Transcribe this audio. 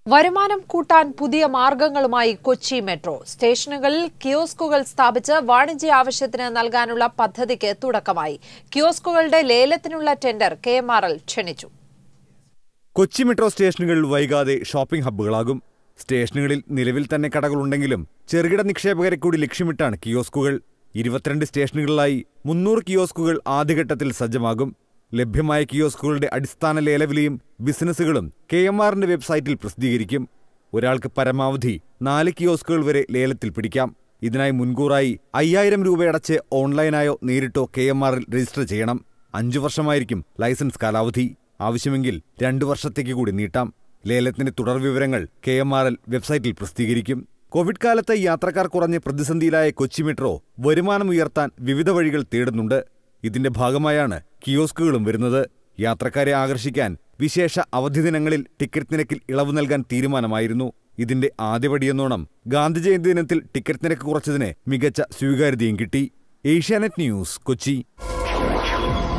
വരുമാനം കൂട്ടാൻ പുതിയ മാർഗങ്ങളുമായി കൊച്ചി മെട്രോ സ്റ്റേഷനുകളിൽ കിയോസ്കുകൾ സ്ഥാപിച്ച് വാണിജ്യ ആവശ്യത്തിന് നൽകാനുള്ള പദ്ധതിക്ക് തുടക്കമായി കിയോസ്കുകളുടെ ലേലത്തിനുള്ള tender K M R L ക്ഷണിച്ചു കൊച്ചി മെട്രോ സ്റ്റേഷനുകൾ വൈകാതെ ഷോപ്പിംഗ് ഹബ്ബുകളാകും സ്റ്റേഷനുകളിൽ നിലവിൽ തന്നെ കടകളുണ്ടെങ്കിലും ചെറുകിട നിക്ഷേപകരെ കൂടി ലക്ഷ്യമിട്ടാണ് കിയോസ്കുകൾ ഇരുപത്തിരണ്ട് സ്റ്റേഷനുകളിലായി മുന്നൂറ് കിയോസ്കുകൾ ആദ്യഘട്ടത്തിൽ സജ്ജമാകും ലഭ്യമായ കിയോസ്കുകളുടെ അടിസ്ഥാന ലേലവിലയും ബിസിനസ്സുകളും കെ എം ആറിന്റെ വെബ്സൈറ്റിൽ പ്രസിദ്ധീകരിക്കും ഒരാൾക്ക് പരമാവധി നാല് കിയോസ്കുകൾ വരെ ലേലത്തിൽ പിടിക്കാം ഇതിനായി മുൻകൂറായി അയ്യായിരം രൂപയടച്ച് ഓൺലൈനായോ നേരിട്ടോ കെ എം ആറിൽ രജിസ്റ്റർ ചെയ്യണം അഞ്ചു വർഷമായിരിക്കും ലൈസൻസ് കാലാവധി ആവശ്യമെങ്കിൽ രണ്ടു വർഷത്തേക്ക് കൂടി നീട്ടാം ലേലത്തിന്റെ തുടർ വിവരങ്ങൾ കെ എം ആർ എൽ വെബ്സൈറ്റിൽ പ്രസിദ്ധീകരിക്കും കോവിഡ് കാലത്ത് യാത്രക്കാർ കുറഞ്ഞ് പ്രതിസന്ധിയിലായ കൊച്ചി മെട്രോ വരുമാനം ഉയർത്താൻ വിവിധ വഴികൾ തേടുന്നുണ്ട് ഇതിന്റെ ഭാഗമായാണ് കിയോസ്കുകളും വരുന്നത് യാത്രക്കാരെ ആകർഷിക്കാൻ വിശേഷ അവധി ദിനങ്ങളിൽ ടിക്കറ്റ് നിരക്കിൽ ഇളവ് നൽകാൻ തീരുമാനമായിരുന്നു ഇതിന്റെ ആദ്യപടിയെന്നോണം ഗാന്ധി ജയന്തി ദിനത്തിൽ ടിക്കറ്റ് നിരക്ക് കുറച്ചതിന് മികച്ച സ്വീകാര്യതയും കിട്ടി ഏഷ്യാനെറ്റ് ന്യൂസ് കൊച്ചി